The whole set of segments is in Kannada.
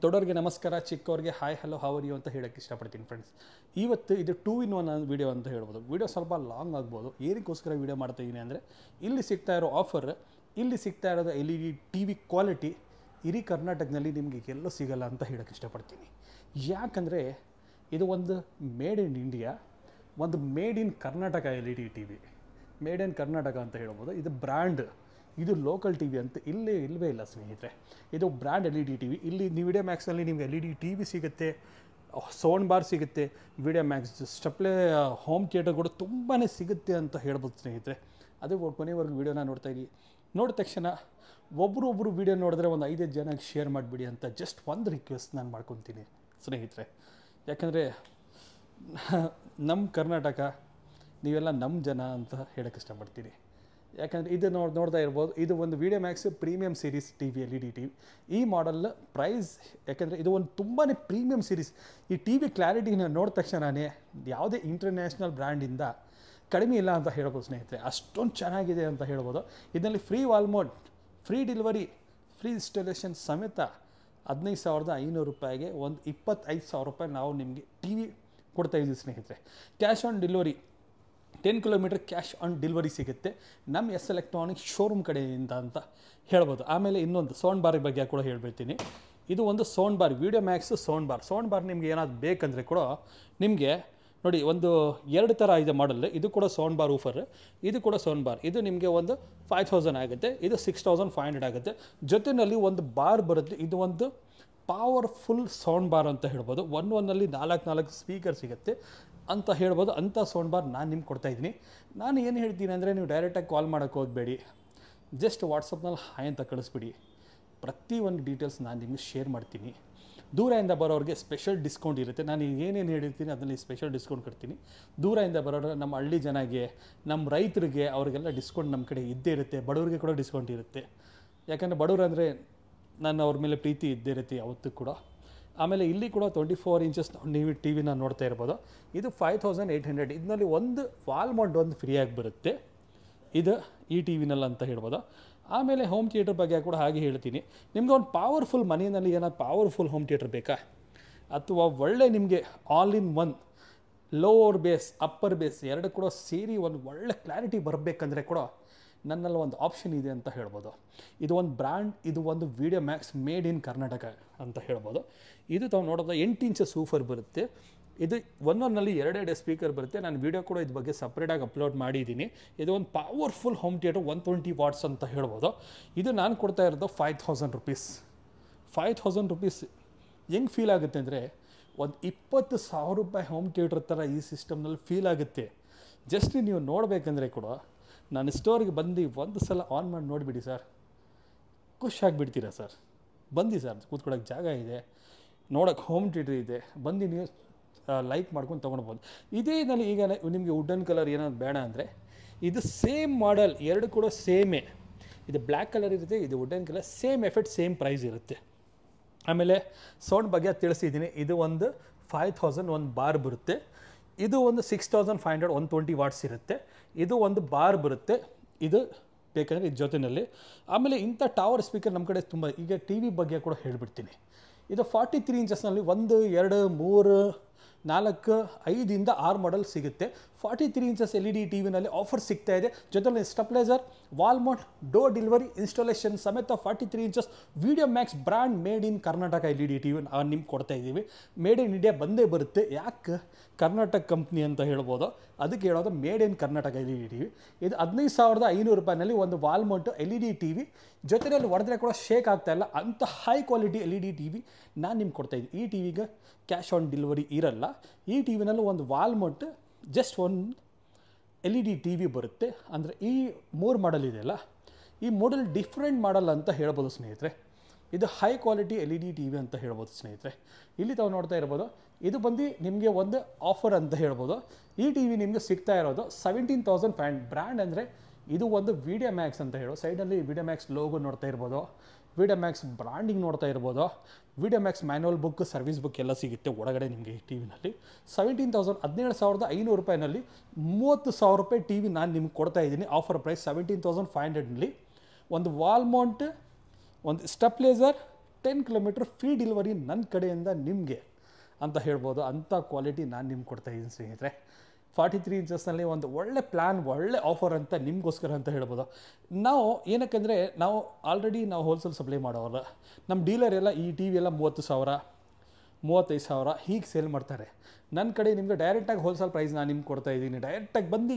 ದೊಡ್ಡವ್ರಿಗೆ ನಮಸ್ಕಾರ ಚಿಕ್ಕವ್ರಿಗೆ ಹಾಯ್ ಹಲೋ ಹವರ್ ಯು ಅಂತ ಹೇಳೋಕ್ಕೆ ಇಷ್ಟಪಡ್ತೀನಿ ಫ್ರೆಂಡ್ಸ್ ಇವತ್ತು ಇದು ಟೂ ಇನ್ ಒನ್ ವಿಡಿಯೋ ಅಂತ ಹೇಳ್ಬೋದು ವಿಡಿಯೋ ಸ್ವಲ್ಪ ಲಾಂಗ್ ಆಗ್ಬೋದು ಏನಕ್ಕೋಸ್ಕರ ವಿಡಿಯೋ ಮಾಡ್ತಾ ಇದ್ದೀನಿ ಅಂದರೆ ಇಲ್ಲಿ ಸಿಗ್ತಾ ಇರೋ ಆಫರ್ ಇಲ್ಲಿ ಸಿಗ್ತಾ ಇರೋದು L E D T V quality ಇಡೀ ಕರ್ನಾಟಕದಲ್ಲಿ ನಿಮಗೆ ಎಲ್ಲೂ ಸಿಗಲ್ಲ ಅಂತ ಹೇಳೋಕ್ಕೆ ಇಷ್ಟಪಡ್ತೀನಿ ಯಾಕಂದರೆ ಇದು ಒಂದು ಮೇಡ್ ಇನ್ ಇಂಡಿಯಾ ಒಂದು made in Karnataka L E D T V made in Karnataka ಅಂತ ಹೇಳ್ಬೋದು ಇದು ಬ್ರ್ಯಾಂಡ್ ಇದು ಲೋಕಲ್ ಟಿ ವಿ ಅಂತ ಇಲ್ಲೇ ಇಲ್ಲವೇ ಇಲ್ಲ ಸ್ನೇಹಿತರೆ ಇದು brand L E D T V ಇಲ್ಲಿ ನೀವು ವಿಡಿಯೋ ಮ್ಯಾಕ್ಸಲ್ಲಿ ನಿಮ್ಗೆ L E D T V ಸಿಗುತ್ತೆ ಸೌಂಡ್ ಬಾರ್ ಸಿಗುತ್ತೆ ವಿಡಿಯೋ ಮ್ಯಾಕ್ಸ್ ಸ್ಟೆಪ್ಲೇ ಹೋಮ್ ಥಿಯೇಟರ್ ಕೂಡ ತುಂಬಾ ಸಿಗುತ್ತೆ ಅಂತ ಹೇಳ್ಬೋದು ಸ್ನೇಹಿತರೆ ಅದು ಕೊನೆವರೆಗೂ ವೀಡಿಯೋನ ನೋಡ್ತಾ ಇರಿ ನೋಡಿದ ತಕ್ಷಣ ಒಬ್ಬರು ಒಬ್ಬರು ವೀಡಿಯೋ ನೋಡಿದ್ರೆ ಒಂದು ಐದೈದು ಜನಕ್ಕೆ ಶೇರ್ ಮಾಡಿಬಿಡಿ ಅಂತ ಜಸ್ಟ್ ಒಂದು ರಿಕ್ವೆಸ್ಟ್ ನಾನು ಮಾಡ್ಕೊತೀನಿ ಸ್ನೇಹಿತರೆ ಯಾಕಂದರೆ ನಮ್ಮ ಕರ್ನಾಟಕ ನೀವೆಲ್ಲ ನಮ್ಮ ಜನ ಅಂತ ಹೇಳೋಕ್ಕೆ ಇಷ್ಟಪಡ್ತೀನಿ ಯಾಕಂದರೆ ಇದು ನೋಡಿ ನೋಡ್ತಾ ಇರ್ಬೋದು ಇದು ಒಂದು Video Max premium series T V L E D T V ಈ ಮಾಡಲ್ ಪ್ರೈಸ್ ಯಾಕಂದರೆ ಇದು ಒಂದು ತುಂಬಾ ಪ್ರೀಮಿಯಂ ಸೀರೀಸ್ ಈ ಟಿ ವಿ ಕ್ಲಾರಿಟಿನ ನೋಡಿದ ತಕ್ಷಣವೇ ಯಾವುದೇ ಇಂಟರ್ನ್ಯಾಷನಲ್ ಬ್ರ್ಯಾಂಡಿಂದ ಕಡಿಮೆ ಇಲ್ಲ ಅಂತ ಹೇಳ್ಬೋದು ಸ್ನೇಹಿತರೆ ಅಷ್ಟೊಂದು ಚೆನ್ನಾಗಿದೆ ಅಂತ ಹೇಳ್ಬೋದು ಇದರಲ್ಲಿ free wall mount free delivery free installation ಸಮೇತ ಹದಿನೈದು ಸಾವಿರದ ಐನೂರು ರೂಪಾಯಿಗೆ ಒಂದು ಇಪ್ಪತ್ತೈದು ಸಾವಿರ ರೂಪಾಯಿ ನಾವು ನಿಮಗೆ ಟಿ ವಿ ಕೊಡ್ತಾಯಿದ್ದೀವಿ ಸ್ನೇಹಿತರೆ cash on delivery ten kilometre cash on delivery ಸಿಗುತ್ತೆ ನಮ್ಮ ಎಸ್ ಎಲೆಕ್ಟ್ರಾನಿಕ್ಸ್ ಶೋರೂಮ್ ಕಡೆಯಿಂದ ಅಂತ ಹೇಳ್ಬೋದು ಆಮೇಲೆ ಇನ್ನೊಂದು ಸೌಂಡ್ ಬಾರ್ ಬಗ್ಗೆ ಕೂಡ ಹೇಳ್ಬಿಡ್ತೀನಿ ಇದು ಒಂದು sound bar Video Max sound bar sound bar ನಿಮ್ಗೆ ಏನಾದ್ರು ಬೇಕಂದರೆ ಕೂಡ ನಿಮಗೆ ನೋಡಿ ಒಂದು ಎರಡು ಥರ ಇದೆ ಮಾಡಲ್ ಇದು ಕೂಡ ಸೌಂಡ್ ಬಾರ್ ಊಫರ್ ಇದು ಕೂಡ ಸೌಂಡ್ ಬಾರ್ ಇದು ನಿಮಗೆ ಒಂದು ಫೈವ್ ತೌಸಂಡ್ ಆಗುತ್ತೆ ಇದು ಸಿಕ್ಸ್ ತೌಸಂಡ್ ಫೈವ್ ಹಂಡ್ರೆಡ್ ಆಗುತ್ತೆ ಜೊತೆಯಲ್ಲಿ ಒಂದು ಬಾರ್ ಬರುತ್ತೆ ಇದು ಒಂದು ಪವರ್ಫುಲ್ ಸೌಂಡ್ ಬಾರ್ ಅಂತ ಹೇಳ್ಬೋದು ಒನ್ ಒನ್ನಲ್ಲಿ ನಾಲ್ಕು ನಾಲ್ಕು ಸ್ಪೀಕರ್ ಸಿಗುತ್ತೆ ಅಂತ ಹೇಳ್ಬೋದು ಅಂಥ ಸೌಂಡ್ ಬಾರ್ ನಾನು ನಿಮ್ಗೆ ಕೊಡ್ತಾಯಿದ್ದೀನಿ ನಾನು ಏನು ಹೇಳ್ತೀನಿ ಅಂದರೆ ನೀವು ಡೈರೆಕ್ಟಾಗಿ ಕಾಲ್ ಮಾಡೋಕ್ಕೆ ಹೋಗಬೇಡಿ ಜಸ್ಟ್ ವಾಟ್ಸಪ್ನಲ್ಲಿ ಹಾಯ್ ಅಂತ ಕಳಿಸ್ಬಿಡಿ ಪ್ರತಿ ಒಂದು ಡೀಟೇಲ್ಸ್ ನಾನು ನಿಮಗೆ ಶೇರ್ ಮಾಡ್ತೀನಿ ದೂರದಿಂದ ಬರೋರಿಗೆ ಸ್ಪೆಷಲ್ ಡಿಸ್ಕೌಂಟ್ ಇರುತ್ತೆ ನಾನು ಏನೇನು ಹೇಳಿರ್ತೀನಿ ಅದರಲ್ಲಿ ಸ್ಪೆಷಲ್ ಡಿಸ್ಕೌಂಟ್ ಕೊಡ್ತೀನಿ ದೂರದಿಂದ ಬರೋರು ನಮ್ಮ ಹಳ್ಳಿ ಜನಗೆ ನಮ್ಮ ರೈತರಿಗೆ ಅವರಿಗೆಲ್ಲ ಡಿಸ್ಕೌಂಟ್ ನಮ್ಮ ಕಡೆ ಇದ್ದೇ ಇರುತ್ತೆ ಬಡವರಿಗೆ ಕೂಡ ಡಿಸ್ಕೌಂಟ್ ಇರುತ್ತೆ ಯಾಕಂದರೆ ಬಡವರು ಅಂದರೆ ನಾನು ಅವ್ರ ಮೇಲೆ ಪ್ರೀತಿ ಇದ್ದೇ ಇರುತ್ತೆ ಯಾವತ್ತೂ ಕೂಡ ಆಮೇಲೆ ಇಲ್ಲಿ ಕೂಡ ಟ್ವೆಂಟಿ ಫೋರ್ ಇಂಚಸ್ ನೀವು ಟಿ ವಿನ ನೋಡ್ತಾ ಇರ್ಬೋದು ಇದು ಫೈವ್ ತೌಸಂಡ್ ಏಯ್ಟ್ ಹಂಡ್ರೆಡ್ ಇದರಲ್ಲಿ ಒಂದು ವಾಲ್ ಮೌಂಟ್ ಒಂದು ಫ್ರೀಯಾಗಿ ಬರುತ್ತೆ ಇದು ಈ ಟಿ ವಿನಲ್ಲಿ ಅಂತ ಹೇಳ್ಬೋದು ಆಮೇಲೆ ಹೋಮ್ ಥಿಯೇಟರ್ ಬಗ್ಗೆ ಕೂಡ ಹಾಗೆ ಹೇಳ್ತೀನಿ ನಿಮ್ಗೆ ಒಂದು ಪವರ್ಫುಲ್ ಮನೆಯಲ್ಲಿ ಏನಾದ್ರು ಪವರ್ಫುಲ್ ಹೋಮ್ ಥಿಯೇಟರ್ ಬೇಕಾ ಅಥವಾ ಒಳ್ಳೆ ನಿಮಗೆ all in one lower base upper base ಎರಡು ಕೂಡ ಸೇರಿ ಒಂದು ಒಳ್ಳೆ ಕ್ಲಾರಿಟಿ ಬರಬೇಕಂದ್ರೆ ಕೂಡ ನನ್ನಲ್ಲಿ ಒಂದು ಆಪ್ಷನ್ ಇದೆ ಅಂತ ಹೇಳ್ಬೋದು ಇದು ಒಂದು ಬ್ರ್ಯಾಂಡ್ ಇದು ಒಂದು Video Max made in Karnataka ಅಂತ ಹೇಳ್ಬೋದು ಇದು ತಾವು ನೋಡೋದು ಎಂಟು ಇಂಚ್ ಸೂಫರ್ ಬರುತ್ತೆ ಇದು ಒಂದೊಂದಲ್ಲಿ ಎರಡೆರಡು ಸ್ಪೀಕರ್ ಬರುತ್ತೆ ನಾನು ವೀಡಿಯೋ ಕೂಡ ಇದ್ರ ಬಗ್ಗೆ ಸಪ್ರೇಟಾಗಿ ಅಪ್ಲೋಡ್ ಮಾಡಿದ್ದೀನಿ ಇದು ಒಂದು powerful home theatre one twenty watts ಅಂತ ಹೇಳ್ಬೋದು ಇದು ನಾನು ಕೊಡ್ತಾ ಇರೋದು five thousand rupees five thousand rupees ಹೆಂಗೆ ಫೀಲ್ ಆಗುತ್ತೆ ಅಂದರೆ ಒಂದು ಇಪ್ಪತ್ತು ಸಾವಿರ ರೂಪಾಯಿ ಹೋಮ್ ಥಿಯೇಟರ್ ಥರ ಈ ಸಿಸ್ಟಮ್ನಲ್ಲಿ ಫೀಲ್ ಆಗುತ್ತೆ ಜಸ್ಟ್ ನೀವು ನೋಡಬೇಕಂದ್ರೆ ಕೂಡ ನಾನು ಸ್ಟೋರಿಗೆ ಬಂದು ಒಂದು ಸಲ ಆನ್ ಮಾಡಿ ನೋಡಿಬಿಡಿ ಸರ್ ಖುಷಿಯಾಗಿಬಿಡ್ತೀರಾ ಸರ್ ಬಂದು ಸರ್ ಕೂತ್ಕೊಳ್ಳೋಕೆ ಜಾಗ ಇದೆ ನೋಡೋಕೆ ಹೋಮ್ ಥಿಯೇಟರ್ ಇದೆ ಬಂದು ನೀವು ಲೈಕ್ ಮಾಡ್ಕೊಂಡು ತೊಗೊಳ್ಬೋದು ಇದೇ ನಲ್ಲಿ ಈಗ ನಿಮಗೆ ವುಡನ್ ಕಲರ್ ಏನಾದ್ರು ಬೇಡ ಅಂದರೆ ಇದು ಸೇಮ್ ಮಾಡಲ್ ಎರಡು ಕೂಡ ಸೇಮೇ ಇದು ಬ್ಲ್ಯಾಕ್ ಕಲರ್ ಇರುತ್ತೆ ಇದು wooden colour same effect same price ಇರುತ್ತೆ ಆಮೇಲೆ ಸೌಂಡ್ ಬಗ್ಗೆ ತಿಳಿಸಿದ್ದೀನಿ ಇದು ಒಂದು ಫೈವ್ ಥೌಸಂಡ್ ಒಂದು ಬಾರ್ ಬರುತ್ತೆ ಇದು ಒಂದು six thousand five hundred one twenty watts ಇರುತ್ತೆ ಇದು ಒಂದು ಬಾರ್ ಬರುತ್ತೆ ಇದು ಬೇಕಂದರೆ ಇದು ಜೊತೆಯಲ್ಲಿ ಆಮೇಲೆ ಇಂಥ ಟವರ್ ಸ್ಪೀಕರ್ ನಮ್ಮ ಕಡೆ ತುಂಬ ಈಗ ಟಿ ವಿ ಬಗ್ಗೆ ಕೂಡ ಹೇಳಿಬಿಡ್ತೀನಿ ಇದು ಫಾರ್ಟಿ ತ್ರೀ ಇಂಚಸ್ನಲ್ಲಿ ಒಂದು ಎರಡು ಮೂರು ನಾಲ್ಕು ಐದಿಂದ ಆರು ಮಾಡಲ್ ಸಿಗುತ್ತೆ forty three inches L E D T ವಿನಲ್ಲಿ ಆಫರ್ ಸಿಗ್ತಾ ಇದೆ ಜೊತೆಲಿ stabiliser wall mount door delivery installation ಸಮೇತ forty three inches video max brand made in Karnataka L E D T V ನಾವು ನಿಮ್ಗೆ ಕೊಡ್ತಾ ಇದ್ದೀವಿ ಮೇಡ್ ಇನ್ ಇಂಡಿಯಾ ಬಂದೇ ಬರುತ್ತೆ ಯಾಕೆ ಕರ್ನಾಟಕ ಕಂಪ್ನಿ ಅಂತ ಹೇಳ್ಬೋದು ಅದಕ್ಕೆ ಹೇಳೋದು made in Karnataka L E D T V ಇದು ಹದಿನೈದು ಸಾವಿರದ ಐನೂರು ರೂಪಾಯಿನಲ್ಲಿ ಒಂದು wall mount L E D T V ಜೊತೆಯಲ್ಲಿ ಹೊಡೆದ್ರೆ ಕೂಡ ಶೇಕ್ ಆಗ್ತಾ ಇಲ್ಲ ಅಂಥ high quality L E D T V ನಾನು ನಿಮ್ಗೆ ಕೊಡ್ತಾ ಇದ್ದೀನಿ ಈ ಟಿ ವಿಗೆ ಕ್ಯಾಶ್ ಆನ್ ಡೆಲಿವರಿ ಇರಲ್ಲ ಈ ಟಿ ವಿನಲ್ಲಿ ಒಂದು ವಾಲ್ಮೌಂಟ್ ಜಸ್ಟ್ ಒಂದು L E D T V ಬರುತ್ತೆ ಅಂದರೆ ಈ ಮೂರು ಮಾಡಲ್ ಇದೆಯಲ್ಲ ಈ ಮಾಡಲ್ ಡಿಫ್ರೆಂಟ್ ಮಾಡಲ್ ಅಂತ ಹೇಳ್ಬೋದು ಸ್ನೇಹಿತರೆ ಇದು high quality L E D T V ಅಂತ ಹೇಳ್ಬೋದು ಸ್ನೇಹಿತರೆ ಇಲ್ಲಿ ತಾವು ನೋಡ್ತಾ ಇರ್ಬೋದು ಇದು ಬಂದು ನಿಮಗೆ ಒಂದು ಆಫರ್ ಅಂತ ಹೇಳ್ಬೋದು ಈ ಟಿ ವಿ ನಿಮಗೆ ಸಿಗ್ತಾ ಇರೋದು ಸೆವೆಂಟೀನ್ ತೌಸಂಡ್ ಫ್ಯಾಂಡ್ ಬ್ರ್ಯಾಂಡ್ ಅಂದರೆ ಇದು ಒಂದು ವಿಡಿಯೋ ಮ್ಯಾಕ್ಸ್ ಅಂತ ಹೇಳೋ ಸೈಡಲ್ಲಿ ವಿಡಿಯೋ ಮ್ಯಾಕ್ಸ್ ಲೋಗೋ ನೋಡ್ತಾ ಇರ್ಬೋದು ವಿಡಿಯೋ ಮ್ಯಾಕ್ಸ್ ಬ್ರಾಂಡಿಂಗ್ ನೋಡ್ತಾ ಇರ್ಬೋದು video max manual book service book ಎಲ್ಲ ಸಿಗುತ್ತೆ ಒಳಗಡೆ ನಿಮಗೆ ಈ ಟಿ ವಿನಲ್ಲಿ ಸೆವೆಂಟೀನ್ ತೌಸಂಡ್ ಹದಿನೇಳು ಸಾವಿರದ ಐನೂರು ರೂಪಾಯಿನಲ್ಲಿ ಮೂವತ್ತು ಸಾವಿರ ರೂಪಾಯಿ ಟಿ ವಿ ನಾನು ನಿಮ್ಗೆ ಕೊಡ್ತಾ ಇದ್ದೀನಿ offer price seventeen thousand five ಹಂಡ್ರೆಡ್ನಲ್ಲಿ ಒಂದು ವಾಲ್ ಮೌಂಟ್ ಒಂದು stabiliser ten kilometre free delivery ನನ್ನ ಕಡೆಯಿಂದ ನಿಮಗೆ ಅಂತ ಹೇಳ್ಬೋದು ಅಂಥ ಕ್ವಾಲಿಟಿ ನಾನು ನಿಮ್ಗೆ ಕೊಡ್ತಾ ಇದ್ದೀನಿ ಸ್ನೇಹಿತರೆ ಫಾರ್ಟಿ ತ್ರೀ ಇಂಚಸ್ನಲ್ಲಿ ಒಂದು ಒಳ್ಳೆ ಪ್ಲ್ಯಾನ್ ಒಳ್ಳೆ ಆಫರ್ ಅಂತ ನಿಮಗೋಸ್ಕರ ಅಂತ ಹೇಳ್ಬೋದು ನಾವು ಏನಕ್ಕಂದರೆ ನಾವು ಆಲ್ರೆಡಿ ನಾವು ಹೋಲ್ಸೇಲ್ ಸಪ್ಲೈ ಮಾಡೋವಲ್ಲ ನಮ್ಮ ಡೀಲರ್ ಎಲ್ಲ ಈ ಟಿ ವಿ ಎಲ್ಲ ಮೂವತ್ತು ಸಾವಿರ ಮೂವತ್ತೈದು ಸಾವಿರ ಹೀಗೆ ಸೇಲ್ ಮಾಡ್ತಾರೆ ನನ್ನ ಕಡೆ ನಿಮಗೆ ಡೈರೆಕ್ಟಾಗಿ ಹೋಲ್ಸೇಲ್ ಪ್ರೈಸ್ ನಾನು ನಿಮ್ಗೆ ಕೊಡ್ತಾ ಇದ್ದೀನಿ ಡೈರೆಕ್ಟಾಗಿ ಬಂದು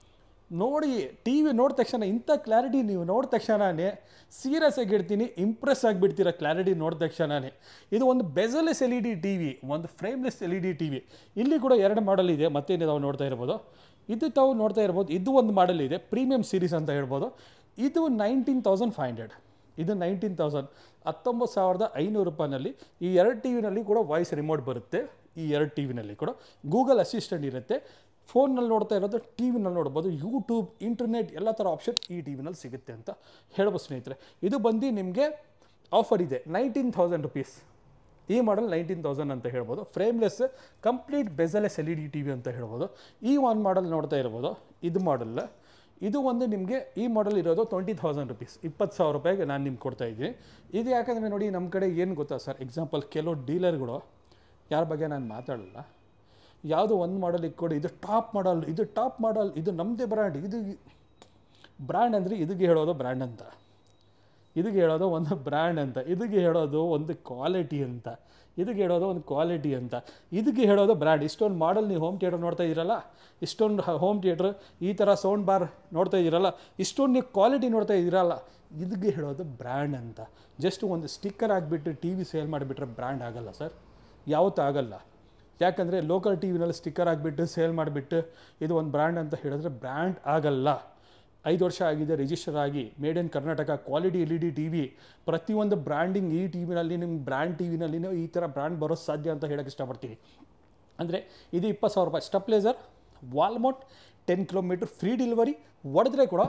ನೋಡಿ ಟಿ ವಿ ನೋಡಿದ ತಕ್ಷಣ ಇಂಥ ಕ್ಲಾರಿಟಿ ನೀವು ನೋಡಿದ ತಕ್ಷಣನೇ ಸೀರಿಯಸ್ ಆಗಿ ಇಡ್ತೀನಿ ಇಂಪ್ರೆಸ್ ಆಗಿಬಿಡ್ತೀರ ಕ್ಲಾರಿಟಿ ನೋಡಿದ ತಕ್ಷಣನೇ ಇದು ಒಂದು bezelless L E D T V ಒಂದು frameless L E D T V ಇಲ್ಲಿ ಕೂಡ ಎರಡು ಮಾಡಲ್ ಇದೆ ಮತ್ತೆ ನಾವು ನೋಡ್ತಾ ಇರ್ಬೋದು ಇದು ತಾವು ನೋಡ್ತಾ ಇರ್ಬೋದು ಇದು ಒಂದು ಮಾಡಲ್ ಇದೆ ಪ್ರೀಮಿಯಂ ಸೀರೀಸ್ ಅಂತ ಹೇಳ್ಬೋದು ಇದು ನೈನ್ಟೀನ್ ತೌಸಂಡ್ ಫೈವ್ ಹಂಡ್ರೆಡ್ ಇದು ನೈನ್ಟೀನ್ ತೌಸಂಡ್ ಹತ್ತೊಂಬತ್ತು ಸಾವಿರದ ಐನೂರು ರೂಪಾಯಿನಲ್ಲಿ ಈ ಎರಡು ಟಿ ವಿನಲ್ಲಿ ಕೂಡ ವಾಯ್ಸ್ ರಿಮೋಟ್ ಬರುತ್ತೆ ಈ ಎರಡು ಟಿ ವಿನಲ್ಲಿ ಕೂಡ ಗೂಗಲ್ ಅಸಿಸ್ಟೆಂಟ್ ಇರುತ್ತೆ ಫೋನ್ನಲ್ಲಿ ನೋಡ್ತಾ ಇರೋದು ಟಿ ವಿನಲ್ಲಿ ನೋಡ್ಬೋದು ಯೂಟ್ಯೂಬ್ ಇಂಟರ್ನೆಟ್ ಎಲ್ಲ ಥರ ಆಪ್ಷನ್ ಈ ಟಿ ವಿನಲ್ಲಿ ಸಿಗುತ್ತೆ ಅಂತ ಹೇಳ್ಬೋದು ಸ್ನೇಹಿತರೆ ಇದು ಬಂದು ನಿಮಗೆ ಆಫರ್ ಇದೆ ನೈನ್ಟೀನ್ ತೌಸಂಡ್ ರುಪೀಸ್ ಈ ಮಾಡಲ್ ನೈನ್ಟೀನ್ ತೌಸಂಡ್ ಅಂತ ಹೇಳ್ಬೋದು frameless complete bezelless L E D T V ಅಂತ ಹೇಳ್ಬೋದು ಈ ಒನ್ ಮಾಡಲ್ ನೋಡ್ತಾ ಇರ್ಬೋದು ಇದು ಮಾಡಲ್ ಇದು ಒಂದು ನಿಮಗೆ ಈ ಮಾಡಲ್ ಇರೋದು ಟ್ವೆಂಟಿ ತೌಸಂಡ್ ರುಪೀಸ್ ಇಪ್ಪತ್ತು ಸಾವಿರ ರೂಪಾಯಿಗೆ ನಾನು ನಿಮ್ಗೆ ಕೊಡ್ತಾ ಇದ್ದೀನಿ ಇದು ಯಾಕಂದರೆ ನೋಡಿ ನಮ್ಮ ಕಡೆ ಏನು ಗೊತ್ತಾ ಸರ್ ಎಕ್ಸಾಂಪಲ್ ಕೆಲವು ಡೀಲರ್ಗಳು ಯಾರ ಬಗ್ಗೆ ನಾನು ಮಾತಾಡಲ್ಲ ಯಾವುದೋ ಒಂದು ಮಾಡಲ್ ಇಟ್ಕೊಡಿ ಇದು ಟಾಪ್ ಮಾಡಲ್ ಇದು ಟಾಪ್ ಮಾಡಲ್ ಇದು ನಮ್ಮದೇ ಬ್ರ್ಯಾಂಡ್ ಇದು ಬ್ರ್ಯಾಂಡ್ ಅಂದರೆ ಇದಕ್ಕೆ ಹೇಳೋದು ಬ್ರ್ಯಾಂಡ್ ಅಂತ ಇದಕ್ಕೆ ಹೇಳೋದು ಒಂದು ಬ್ರ್ಯಾಂಡ್ ಅಂತ ಇದಕ್ಕೆ ಹೇಳೋದು ಒಂದು ಕ್ವಾಲಿಟಿ ಅಂತ ಇದಕ್ಕೆ ಹೇಳೋದು ಒಂದು ಕ್ವಾಲಿಟಿ ಅಂತ ಇದಕ್ಕೆ ಹೇಳೋದು ಬ್ರ್ಯಾಂಡ್ ಇಷ್ಟೊಂದು ಮಾಡಲ್ ನೀವು ಹೋಮ್ ಥಿಯೇಟರ್ ನೋಡ್ತಾ ಇದ್ದೀರಲ್ಲ ಇಷ್ಟೊಂದು ಹೋಮ್ ಥಿಯೇಟ್ರ್ ಈ ಥರ ಸೌಂಡ್ ಬಾರ್ ನೋಡ್ತಾ ಇದ್ದೀರಲ್ಲ ಇಷ್ಟೊಂದು ನೀವು ಕ್ವಾಲಿಟಿ ನೋಡ್ತಾ ಇದ್ದೀರಲ್ಲ ಇದಕ್ಕೆ ಹೇಳೋದು ಬ್ರ್ಯಾಂಡ್ ಅಂತ ಜಸ್ಟ್ ಒಂದು ಸ್ಟಿಕ್ಕರ್ ಆಗಿಬಿಟ್ಟು ಟಿ ವಿ ಸೇಲ್ ಮಾಡಿಬಿಟ್ರೆ ಬ್ರ್ಯಾಂಡ್ ಆಗಲ್ಲ ಸರ್ ಯಾವತ್ತೂ ಆಗಲ್ಲ ಯಾಕಂದರೆ ಲೋಕಲ್ ಟಿ ವಿನಲ್ಲಿ ಸ್ಟಿಕ್ಕರ್ ಆಗಿಬಿಟ್ಟು ಸೇಲ್ ಮಾಡಿಬಿಟ್ಟು ಇದು ಒಂದು ಬ್ರ್ಯಾಂಡ್ ಅಂತ ಹೇಳಿದ್ರೆ ಬ್ರ್ಯಾಂಡ್ ಆಗಲ್ಲ ಐದು ವರ್ಷ ಆಗಿದೆ ರಿಜಿಸ್ಟರ್ ಆಗಿ made in Karnataka quality L E D T V ಪ್ರತಿಯೊಂದು ಬ್ರ್ಯಾಂಡಿಂಗ್ ಈ ಟಿ ವಿನಲ್ಲಿ ನಿಮ್ಮ ಬ್ರ್ಯಾಂಡ್ ಟಿ ವಿನಲ್ಲಿನೂ ಈ ಥರ ಬ್ರ್ಯಾಂಡ್ ಬರೋದು ಸಾಧ್ಯ ಅಂತ ಹೇಳೋಕ್ಕೆ ಇಷ್ಟಪಡ್ತೀನಿ ಅಂದರೆ ಇದು ಇಪ್ಪತ್ತು ಸಾವಿರ ರೂಪಾಯಿ stabiliser wall mount ten kilometre free delivery ಹೊಡೆದ್ರೆ ಕೂಡ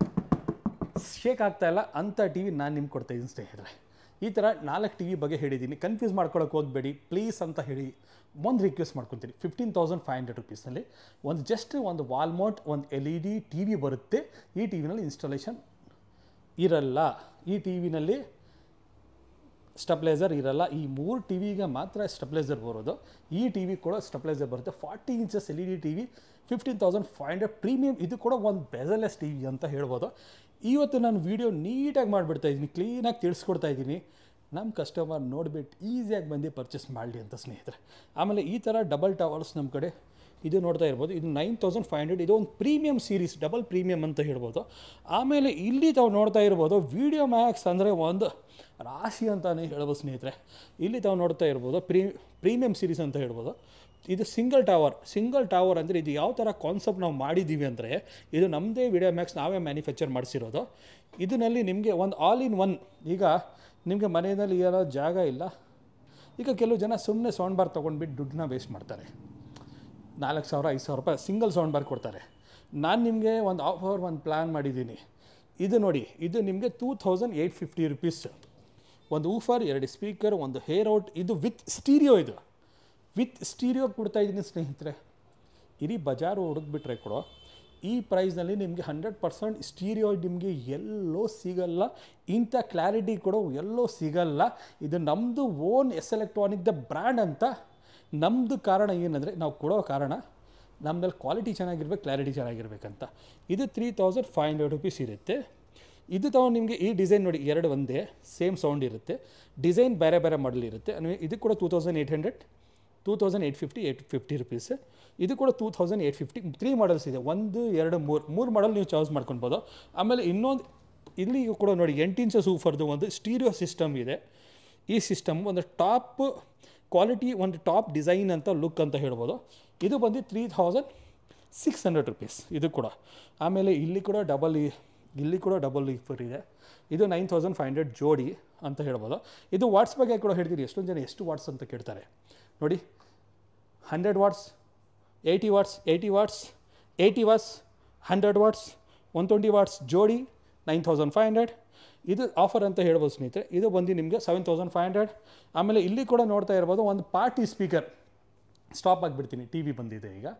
ಶೇಕ್ ಆಗ್ತಾ ಇಲ್ಲ ಅಂಥ ಟಿ ವಿ ನಾನು ನಿಮ್ಗೆ ಕೊಡ್ತಾ ಇದ್ದೀನಿ ಸ್ನೇಹಿತರೆ ಈ ಥರ ನಾಲ್ಕು ಟಿ ವಿ ಬಗ್ಗೆ ಹೇಳಿದ್ದೀನಿ ಕನ್ಫ್ಯೂಸ್ ಮಾಡ್ಕೊಳಕ್ಕೆ ಹೋಗಬೇಡಿ ಪ್ಲೀಸ್ ಅಂತ ಹೇಳಿ ಒಂದು ರಿಕ್ವೆಸ್ಟ್ ಮಾಡ್ಕೊತೀನಿ ಫಿಫ್ಟೀನ್ ತೌಸಂಡ್ ಫೈವ್ ಹಂಡ್ರೆಡ್ ರುಪೀಸ್ನಲ್ಲಿ ಒಂದು ಜಸ್ಟ್ ಒಂದು ವಾಲ್ಮೋಟ್ ಒಂದು L E D T V ಬರುತ್ತೆ ಈ ಟಿ ವಿನಲ್ಲಿ ಇನ್ಸ್ಟಾಲೇಷನ್ ಇರಲ್ಲ ಈ ಟಿ ವಿನಲ್ಲಿ ಸ್ಟಬ್ಲೈಸರ್ ಇರಲ್ಲ ಈ ಮೂರು ಟಿ ವಿಗೆ ಮಾತ್ರ ಸ್ಟಬ್ಲೈಸರ್ ಬರೋದು ಈ ಟಿ ವಿ ಕೂಡ ಸ್ಟಬ್ಲೈಸರ್ ಬರುತ್ತೆ forty inches L E D T V fifteen thousand five hundred premium ಇದು ಕೂಡ ಒಂದು ಬೆಸಲೆಸ್ ಟಿ ವಿ ಅಂತ ಹೇಳ್ಬೋದು ಇವತ್ತು ನಾನು ವೀಡಿಯೋ ನೀಟಾಗಿ ಮಾಡಿಬಿಡ್ತಾ ಇದ್ದೀನಿ ಕ್ಲೀನಾಗಿ ತಿಳಿಸ್ಕೊಡ್ತಾ ಇದ್ದೀನಿ ನಮ್ಮ ಕಸ್ಟಮರ್ ನೋಡಿಬಿಟ್ಟು ಈಸಿಯಾಗಿ ಬಂದು ಪರ್ಚೇಸ್ ಮಾಡಲಿ ಅಂತ ಸ್ನೇಹಿತರೆ ಆಮೇಲೆ ಈ ಥರ ಡಬಲ್ ಟವರ್ಸ್ ನಮ್ಮ ಕಡೆ ಇದು ನೋಡ್ತಾ ಇರ್ಬೋದು ಇದು ನೈನ್ ತೌಸಂಡ್ ಫೈವ್ ಹಂಡ್ರೆಡ್ ಇದು ಒಂದು ಪ್ರೀಮಿಯಮ್ ಸೀರೀಸ್ ಡಬಲ್ ಪ್ರೀಮಿಯಮ್ ಅಂತ ಹೇಳ್ಬೋದು ಆಮೇಲೆ ಇಲ್ಲಿ ತಾವು ನೋಡ್ತಾ ಇರ್ಬೋದು ವೀಡಿಯೋ ಮ್ಯಾಕ್ಸ್ ಅಂದರೆ ಒಂದು ರಾಶಿ ಅಂತಲೇ ಹೇಳ್ಬೋದು ಸ್ನೇಹಿತರೆ ಇಲ್ಲಿ ತಾವು ನೋಡ್ತಾ ಇರ್ಬೋದು ಪ್ರೀ ಪ್ರೀಮಿಯಮ್ ಸೀರೀಸ್ ಅಂತ ಹೇಳ್ಬೋದು ಇದು ಸಿಂಗಲ್ ಟವರ್ ಸಿಂಗಲ್ ಟವರ್ ಅಂದರೆ ಇದು ಯಾವ ಥರ ಕಾನ್ಸೆಪ್ಟ್ ನಾವು ಮಾಡಿದ್ದೀವಿ ಅಂದರೆ ಇದು ನಮ್ಮದೇ ವಿಡಿಯೋ ಮ್ಯಾಕ್ಸ್ ನಾವೇ ಮ್ಯಾನುಫ್ಯಾಕ್ಚರ್ ಮಾಡಿಸಿರೋದು ಇದರಲ್ಲಿ ನಿಮಗೆ ಒಂದು ಆಲ್ ಇನ್ ಒನ್ ಈಗ ನಿಮಗೆ ಮನೆಯಲ್ಲಿ ಏನೋ ಜಾಗ ಇಲ್ಲ ಈಗ ಕೆಲವು ಜನ ಸುಮ್ಮನೆ ಸೌಂಡ್ ಬಾರ್ ತೊಗೊಂಡ್ಬಿಟ್ಟು ದುಡ್ಡನ್ನ ವೇಸ್ಟ್ ಮಾಡ್ತಾರೆ ನಾಲ್ಕು ಸಾವಿರ ಐದು ಸಾವಿರ ರೂಪಾಯಿ ಸಿಂಗಲ್ ಸೌಂಡ್ ಬಾರ್ ಕೊಡ್ತಾರೆ ನಾನು ನಿಮಗೆ ಒಂದು ಆಫರ್ ಒಂದು ಪ್ಲ್ಯಾನ್ ಮಾಡಿದ್ದೀನಿ ಇದು ನೋಡಿ ಇದು ನಿಮಗೆ two thousand eight fifty rupees ಒಂದು ಊಫರ್ ಎರಡು ಸ್ಪೀಕರ್ ಒಂದು ಹೇರ್ ಔಟ್ ಇದು ವಿತ್ ಸ್ಟೀರಿಯೋ ಇದು ವಿತ್ ಸ್ಟೀರಿಯೋ ಕೊಡ್ತಾ ಇದ್ದೀನಿ ಸ್ನೇಹಿತರೆ ಇಡೀ ಬಜಾರು ಹುಡುಕ್ಬಿಟ್ರೆ ಕೂಡ ಈ ಪ್ರೈಸ್ನಲ್ಲಿ ನಿಮಗೆ ಹಂಡ್ರೆಡ್ ಪರ್ಸೆಂಟ್ ಸ್ಟೀರಿಯೋ ನಿಮಗೆ ಎಲ್ಲೋ ಸಿಗಲ್ಲ ಇಂಥ ಕ್ಲಾರಿಟಿ ಕೂಡ ಎಲ್ಲೋ ಸಿಗಲ್ಲ ಇದು ನಮ್ಮದು own S electronic the brand ಅಂತ ನಮ್ಮದು ಕಾರಣ ಏನಂದರೆ ನಾವು ಕೊಡೋ ಕಾರಣ ನಮ್ಮಲ್ಲಿ ಕ್ವಾಲಿಟಿ ಚೆನ್ನಾಗಿರ್ಬೇಕು ಕ್ಲಾರಿಟಿ ಚೆನ್ನಾಗಿರ್ಬೇಕಂತ ಇದು three thousand five hundred rupees ಇರುತ್ತೆ ಇದು ತಗೊಂಡು ನಿಮಗೆ ಈ ಡಿಸೈನ್ ನೋಡಿ ಎರಡು ಒಂದೇ ಸೇಮ್ ಸೌಂಡ್ ಇರುತ್ತೆ ಡಿಸೈನ್ ಬೇರೆ ಬೇರೆ ಮಾಡಲ್ ಇರುತ್ತೆ ಅಂದರೆ ಇದು ಕೂಡ two thousand eight hundred two thousand eight fifty eight fifty rupees ಇದು ಕೂಡ two thousand eight fifty three models ಇದೆ ಒಂದು ಎರಡು ಮೂರು ಮೂರು ಮಾಡಲ್ ನೀವು ಚಾಯ್ಸ್ ಮಾಡ್ಕೊಳ್ಬೋದು ಆಮೇಲೆ ಇನ್ನೊಂದು ಇಲ್ಲಿ ಕೂಡ ನೋಡಿ ಎಂಟು ಇಂಚಸ್ ಸೂಫರ್ದು ಒಂದು ಸ್ಟೀರಿಯೋ ಸಿಸ್ಟಮ್ ಇದೆ ಈ ಸಿಸ್ಟಮ್ ಒಂದು ಟಾಪ್ ಕ್ವಾಲಿಟಿ ಒಂದು ಟಾಪ್ ಡಿಸೈನ್ ಅಂತ ಲುಕ್ ಅಂತ ಹೇಳ್ಬೋದು ಇದು ಬಂದು three thousand six hundred rupees ಇದು ಕೂಡ ಆಮೇಲೆ ಇಲ್ಲಿ ಕೂಡ ಡಬಲ್ ಇಲ್ಲಿ ಕೂಡ ಡಬಲ್ ಈಫರ್ ಇದೆ ಇದು ನೈನ್ ತೌಸಂಡ್ ಫೈವ್ ಹಂಡ್ರೆಡ್ ಜೋಡಿ ಅಂತ ಹೇಳ್ಬೋದು ಇದು ವಾಟ್ಸ್ ಬಗ್ಗೆ ಕೂಡ ಹೇಳ್ತೀರಿ ಎಷ್ಟೊಂದು ಜನ ಎಷ್ಟು ವಾಟ್ಸ್ ಅಂತ ಕೇಳ್ತಾರೆ ನೋಡಿ hundred watts eighty watts eighty watts eighty watts hundred watts one twenty watts ಜೋಡಿ ನೈನ್ ತೌಸಂಡ್ ಫೈವ್ ಹಂಡ್ರೆಡ್ ಇದು ಆಫರ್ ಅಂತ ಹೇಳ್ಬೋದು ಸ್ನೇಹಿತರೆ ಇದು ಬಂದು ನಿಮಗೆ ಸೆವೆನ್ ತೌಸಂಡ್ ಫೈವ್ ಹಂಡ್ರೆಡ್ ಆಮೇಲೆ ಇಲ್ಲಿ ಕೂಡ ನೋಡ್ತಾ ಇರ್ಬೋದು ಒಂದು ಪಾರ್ಟಿ ಸ್ಪೀಕರ್ ಸ್ಟಾಪ್ ಆಗಿಬಿಡ್ತೀನಿ ಟಿ ವಿ ಬಂದಿದೆ ಈಗ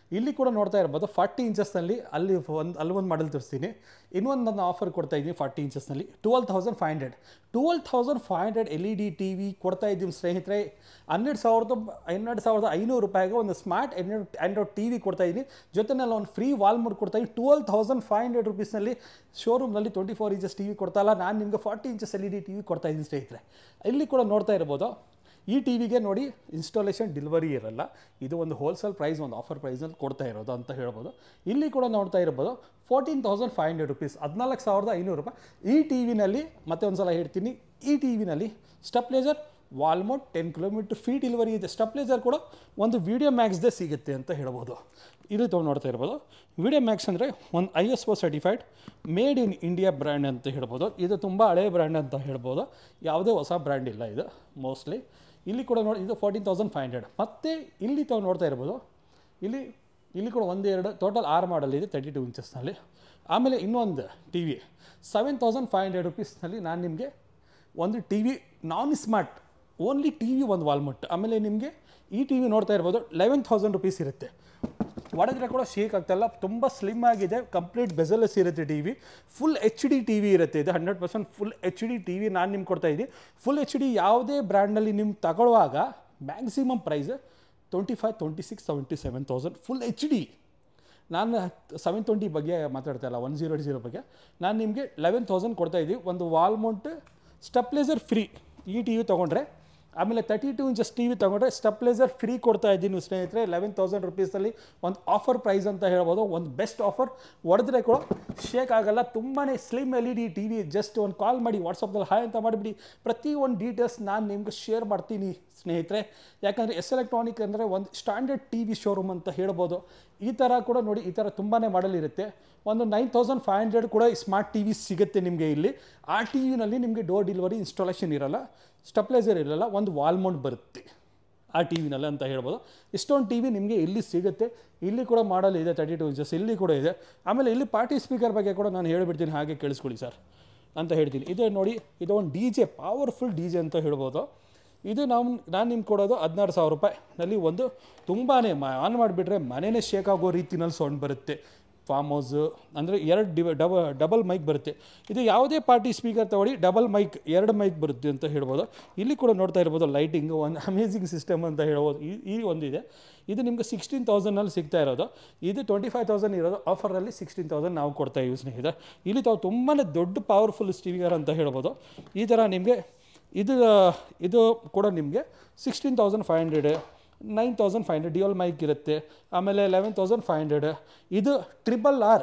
ಇಲ್ಲಿ ಕೂಡ ನೋಡ್ತಾ ಇರ್ಬೋದು ಫಾರ್ಟಿ ಇಂಚಸ್ನಲ್ಲಿ ಅಲ್ಲಿ ಒಂದು ಅಲ್ಲಿ ಒಂದು ಮಾಡಲ್ ತೋರಿಸ್ತೀನಿ ಇನ್ನೊಂದು ನನ್ನ ಆಫರ್ ಕೊಡ್ತಾ ಇದ್ದೀನಿ ಫಾರ್ಟಿ ಇಂಚಸ್ನಲ್ಲಿ twelve thousand five hundred twelve thousand five hundred L E D T V ಕೊಡ್ತಾ ಇದ್ದೀವಿ ಸ್ನೇಹಿತರೆ ಹನ್ನೆರಡು ಸಾವಿರದ ಹನ್ನೆರಡು ಸಾವಿರದ ಐನೂರು ರೂಪಾಯಿಗೆ ಒಂದು smart android android T V ಕೊಡ್ತಾ ಇದ್ದೀನಿ ಜೊತೆನಲ್ಲಿ ಒಂದು ಫ್ರೀ ವಾಲ್ ಮೋಡ್ ಕೊಡ್ತಾ ಇದ್ದೀನಿ ಟ್ವೆಲ್ ತೌಸಂಡ್ ಫೈವ್ ಹಂಡ್ರೆಡ್ ರುಪೀಸ್ನಲ್ಲಿ ಶೋರೂಮ್ನಲ್ಲಿ twenty four inches T V ಕೊಡ್ತಾ ಇಲ್ಲ ನಾನು ನಿಮಗೆ forty inches L E D T V ಕೊಡ್ತಾ ಇದ್ದೀನಿ ಸ್ನೇಹಿತರೆ ಇಲ್ಲಿ ಕೂಡ ನೋಡ್ತಾ ಇರ್ಬೋದು ಈ ಟಿ ವಿಗೆ ನೋಡಿ ಇನ್ಸ್ಟಾಲೇಷನ್ ಡಿಲಿವರಿ ಇರಲ್ಲ ಇದು ಒಂದು ಹೋಲ್ಸೇಲ್ ಪ್ರೈಸ್ ಒಂದು ಆಫರ್ ಪ್ರೈಸ್ನಲ್ಲಿ ಕೊಡ್ತಾ ಇರೋದು ಅಂತ ಹೇಳ್ಬೋದು ಇಲ್ಲಿ ಕೂಡ ನೋಡ್ತಾ ಇರ್ಬೋದು fourteen thousand five hundred rupees ಹದಿನಾಲ್ಕು ಸಾವಿರದ ಐನೂರು ರೂಪಾಯಿ ಈ ಟಿ ವಿನಲ್ಲಿ ಮತ್ತೆ ಒಂದು ಸಲ ಹೇಳ್ತೀನಿ ಈ ಟಿ ವಿನಲ್ಲಿ stabiliser wall mount ten kilometre free delivery ಇದೆ ಸ್ಟೆಪ್ಲೇಜರ್ ಕೂಡ ಒಂದು ವೀಡಿಯೋ ಮ್ಯಾಕ್ಸ್ದೇ ಸಿಗುತ್ತೆ ಅಂತ ಹೇಳ್ಬೋದು ಇದು ತೊಗೊಂಡು ನೋಡ್ತಾ ಇರ್ಬೋದು ವೀಡಿಯೋ ಮ್ಯಾಕ್ಸ್ ಅಂದರೆ ಒಂದು I S O certified made in India brand ಅಂತ ಹೇಳ್ಬೋದು ಇದು ತುಂಬ ಹಳೆಯ ಬ್ರ್ಯಾಂಡ್ ಅಂತ ಹೇಳ್ಬೋದು ಯಾವುದೇ ಹೊಸ ಬ್ರ್ಯಾಂಡ್ ಇಲ್ಲ ಇದು ಮೋಸ್ಟ್ಲಿ ಇಲ್ಲಿ ಕೂಡ ನೋಡಿ ಇದು ಫೋರ್ಟೀನ್ ತೌಸಂಡ್ ಫೈವ್ ಹಂಡ್ರೆಡ್ ಮತ್ತು ಇಲ್ಲಿ ತಾವು ನೋಡ್ತಾ ಇರ್ಬೋದು ಇಲ್ಲಿ ಇಲ್ಲಿ ಕೂಡ ಒಂದು ಎರಡು ಟೋಟಲ್ ಆರು ಮಾಡಲ್ ಇದೆ ತರ್ಟಿ ಟು ಇಂಚಸ್ನಲ್ಲಿ ಆಮೇಲೆ ಇನ್ನೊಂದು T V seven thousand five hundred ರುಪೀಸ್ನಲ್ಲಿ ನಾನು ನಿಮಗೆ ಒಂದು T V non smart only T V ಒಂದು ವಾಲ್ಮಟ್ ಆಮೇಲೆ ನಿಮಗೆ ಈ ಟಿ ವಿ ನೋಡ್ತಾ ಇರ್ಬೋದು ಲೆವೆನ್ ತೌಸಂಡ್ ರುಪೀಸ್ ಇರುತ್ತೆ ಒಡೆದ್ರೆ ಕೂಡ ಶೇಕ್ ಆಗ್ತಾಯಿಲ್ಲ ತುಂಬ ಸ್ಲಿಮ್ ಆಗಿದೆ ಕಂಪ್ಲೀಟ್ ಬೆಸಲೆಸ್ ಇರುತ್ತೆ T V full H D T V ಇರುತ್ತೆ ಇದು hundred percent full H D T V ನಾನು ನಿಮ್ಗೆ ಕೊಡ್ತಾ ಇದ್ದೀನಿ ಫುಲ್ ಎಚ್ ಡಿ ಯಾವುದೇ ಬ್ರ್ಯಾಂಡಲ್ಲಿ ನಿಮ್ಗೆ ತಗೊಳ್ಳುವಾಗ maximum price twenty five twenty six seventy seven thousand full H D ನಾನು ಸೆವೆನ್ ಟ್ವೆಂಟಿ ಬಗ್ಗೆ ಮಾತಾಡ್ತಾ ಇಲ್ಲ ಒನ್ ಜೀರೋ ಜೀರೋ ಬಗ್ಗೆ ನಾನು ನಿಮಗೆ ಲೆವೆನ್ ತೌಸಂಡ್ ಕೊಡ್ತಾ ಇದ್ದೀವಿ ಒಂದು ವಾಲ್ಮೌಂಟ್ ಸ್ಟೆಪ್ಲೇಸರ್ ಫ್ರೀ ಈ ಟಿ ವಿ ತೊಗೊಂಡ್ರೆ ಆಮೇಲೆ thirty two inches T V ತೊಗೊಂಡ್ರೆ ಸ್ಟೆಪ್ಲೇಸರ್ ಫ್ರೀ ಕೊಡ್ತಾ ಇದ್ದೀನಿ ಸ್ನೇಹಿತರೆ ಲೆವೆನ್ ತೌಸಂಡ್ ರುಪೀಸಲ್ಲಿ ಒಂದು ಆಫರ್ ಪ್ರೈಸ್ ಅಂತ ಹೇಳ್ಬೋದು ಒಂದು ಬೆಸ್ಟ್ ಆಫರ್ ಹೊಡೆದ್ರೆ ಕೂಡ ಶೇಕ್ ಆಗಲ್ಲ ತುಂಬಾ slim L E D T V just ಒಂದು ಕಾಲ್ ಮಾಡಿ ವಾಟ್ಸಪ್ನಲ್ಲಿ ಹಾಯ್ ಅಂತ ಮಾಡಿಬಿಡಿ ಪ್ರತಿ ಒಂದು ಡೀಟೇಲ್ಸ್ ನಾನು ನಿಮ್ಗೆ ಶೇರ್ ಮಾಡ್ತೀನಿ ಸ್ನೇಹಿತರೆ ಯಾಕಂದರೆ ಎಸ್ ಎಲೆಕ್ಟ್ರಾನಿಕ್ ಅಂದರೆ ಒಂದು ಸ್ಟ್ಯಾಂಡರ್ಡ್ ಟಿ ವಿ ಶೋರೂಮ್ ಅಂತ ಹೇಳ್ಬೋದು ಈ ಥರ ಕೂಡ ನೋಡಿ ಈ ಥರ ತುಂಬಾ ಮಾಡಲ್ ಇರುತ್ತೆ ಒಂದು ನೈನ್ ತೌಸಂಡ್ ಫೈವ್ ಹಂಡ್ರೆಡ್ ಕೂಡ ಸ್ಮಾರ್ಟ್ ಟಿ ವಿ ಸಿಗುತ್ತೆ ನಿಮಗೆ ಇಲ್ಲಿ ಆ ಟಿ ವಿನಲ್ಲಿ ನಿಮಗೆ ಡೋರ್ ಡೆಲಿವರಿ ಇನ್ಸ್ಟಾಲೇಷನ್ ಇರಲ್ಲ ಸ್ಟೆಪ್ಲೈಸರ್ ಇರಲ್ಲ ಒಂದು ವಾಲ್ಮೌಂಟ್ ಬರುತ್ತೆ ಆ ಟಿ ವಿನಲ್ಲಿ ಅಂತ ಹೇಳ್ಬೋದು ಇಷ್ಟೊಂದು ಟಿ ವಿ ನಿಮಗೆ ಇಲ್ಲಿ ಸಿಗುತ್ತೆ ಇಲ್ಲಿ ಕೂಡ ಮಾಡಲ್ ಇದೆ ತರ್ಟಿ ಟು ಇಂಚಸ್ ಇಲ್ಲಿ ಕೂಡ ಇದೆ ಆಮೇಲೆ ಇಲ್ಲಿ ಪಾರ್ಟಿ ಸ್ಪೀಕರ್ ಬಗ್ಗೆ ಕೂಡ ನಾನು ಹೇಳಿಬಿಡ್ತೀನಿ ಹಾಗೆ ಕೇಳಿಸ್ಕೊಳ್ಳಿ ಸರ್ ಅಂತ ಹೇಳ್ತೀನಿ ಇದು ನೋಡಿ ಇದು ಒಂದು D J powerful D J ಅಂತ ಹೇಳ್ಬೋದು ಇದು ನಾವು ನಾನು ನಿಮ್ಗೆ ಕೊಡೋದು ಹದಿನಾರು ಸಾವಿರ ರೂಪಾಯಿನಲ್ಲಿ ಒಂದು ತುಂಬಾ ಆನ್ ಮಾಡಿಬಿಟ್ರೆ ಮನೆಯೇ ಶೇಕ್ ಆಗೋ ರೀತಿನಲ್ಲಿ ಸೌಂಡ್ ಬರುತ್ತೆ ಫಾರ್ಮ್ ಹೌಸು ಅಂದರೆ ಎರಡು ಡಿವ ಡಬ ಡಬಲ್ ಮೈಕ್ ಬರುತ್ತೆ ಇದು ಯಾವುದೇ ಪಾರ್ಟಿ ಸ್ಪೀಕರ್ ತಗೊಳ್ಳಿ ಡಬಲ್ ಮೈಕ್ ಎರಡು ಮೈಕ್ ಬರುತ್ತೆ ಅಂತ ಹೇಳ್ಬೋದು ಇಲ್ಲಿ ಕೂಡ ನೋಡ್ತಾ ಇರ್ಬೋದು ಲೈಟಿಂಗು ಒಂದು ಅಮೇಝಿಂಗ್ ಸಿಸ್ಟಮ್ ಅಂತ ಹೇಳ್ಬೋದು ಈ ಈ ಒಂದಿದೆ ಇದು ನಿಮಗೆ ಸಿಕ್ಸ್ಟೀನ್ ತೌಸಂಡಲ್ಲಿ ಸಿಗ್ತಾ ಇರೋದು ಇದು ಟ್ವೆಂಟಿ ಫೈವ್ ತೌಸಂಡ್ ಇರೋದು ಆಫರಲ್ಲಿ ಸಿಕ್ಸ್ಟೀನ್ ತೌಸಂಡ್ ನಾವು ಕೊಡ್ತಾ ಇದ್ದೀವಿ ಸ್ನೇಹಿತರೆ ಇಲ್ಲಿ ತಾವು ತುಂಬಾ ದೊಡ್ಡ ಪವರ್ಫುಲ್ ಸ್ಪೀಕರ್ ಅಂತ ಹೇಳ್ಬೋದು ಈ ಥರ ನಿಮಗೆ ಇದು ಇದು ಕೂಡ ನಿಮಗೆ sixteen thousand five hundred nine thousand five hundred dual mic ಇರುತ್ತೆ ಆಮೇಲೆ ಲೆವೆನ್ ತೌಸಂಡ್ ಫೈವ್ ಹಂಡ್ರೆಡ್ ಇದು ಟ್ರಿಬಲ್ ಆರ್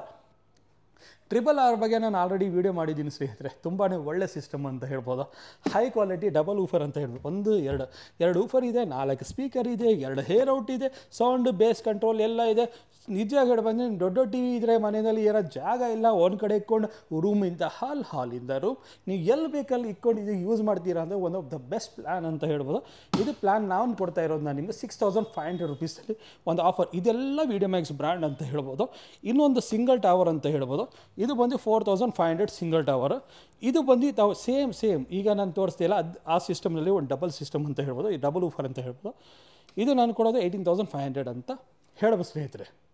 ಟ್ರಿಬಲ್ ಆರ್ ಬಗ್ಗೆ ನಾನು ಆಲ್ರೆಡಿ ವೀಡಿಯೋ ಮಾಡಿದ್ದೀನಿ ಸ್ನೇಹಿತರೆ ತುಂಬಾ ಒಳ್ಳೆ ಸಿಸ್ಟಮ್ ಅಂತ ಹೇಳ್ಬೋದು ಹೈ ಕ್ವಾಲಿಟಿ ಡಬಲ್ ಊಫರ್ ಅಂತ ಹೇಳ್ಬೋದು ಒಂದು ಎರಡು ಎರಡು ಊಫರ್ ಇದೆ ನಾಲ್ಕು ಸ್ಪೀಕರ್ ಇದೆ ಎರಡು ಹೇರ್ ಔಟ್ ಇದೆ ಸೌಂಡ್ ಬೇಸ್ ಕಂಟ್ರೋಲ್ ಎಲ್ಲ ಇದೆ ನಿಜ ಹೇಳಿ ಬಂದರೆ ದೊಡ್ಡ ದೊಡ್ಡ ಟಿ ವಿ ಇದ್ದರೆ ಮನೆಯಲ್ಲಿ ಏನೋ ಜಾಗ ಇಲ್ಲ ಒಂದು ಕಡೆ ಇಟ್ಕೊಂಡು ರೂಮಿಂದ ಹಾಲ್ ಹಾಲಿಂದ ರೂಮ್ ನೀವು ಎಲ್ಲಿ ಬೇಕಲ್ಲಿ ಇಟ್ಕೊಂಡು ಇದು ಯೂಸ್ ಮಾಡ್ತೀರಾ ಅಂದರೆ one of the best plan ಅಂತ ಹೇಳ್ಬೋದು ಇದು ಪ್ಲ್ಯಾನ್ ನಾವು ಕೊಡ್ತಾ ಇರೋದು ನಾನು ನಿಮಗೆ ಸಿಕ್ಸ್ ತೌಸಂಡ್ ಫೈವ್ ಹಂಡ್ರೆಡ್ ರುಪೀಸಲ್ಲಿ ಒಂದು ಆಫರ್ ಇದೆಲ್ಲ ವಿಡಿಯೋ ಮ್ಯಾಕ್ಸ್ ಬ್ರ್ಯಾಂಡ್ ಅಂತ ಹೇಳ್ಬೋದು ಇನ್ನೊಂದು ಸಿಂಗಲ್ ಟವರ್ ಅಂತ ಹೇಳ್ಬೋದು ಇದು ಬಂದು four thousand five hundred single tower ಇದು ಬಂದು ತಾವು ಸೇಮ್ ಸೇಮ್ ಈಗ ನಾನು ತೋರಿಸ್ತಿಲ್ಲ ಅದು ಆ ಸಿಸ್ಟಮ್ನಲ್ಲಿ ಒಂದು ಡಬಲ್ ಸಿಸ್ಟಮ್ ಅಂತ ಹೇಳ್ಬೋದು ಈ ಡಬಲ್ ಊಫರ್ ಅಂತ ಹೇಳ್ಬೋದು ಇದು ನಾನು ಕೊಡೋದು ಏಯ್ಟೀನ್ ತೌಸಂಡ್ ಫೈವ್ ಹಂಡ್ರೆಡ್ ಅಂತ ಹೇಳ್ಬೋದು ಸ್ನೇಹಿತರೆ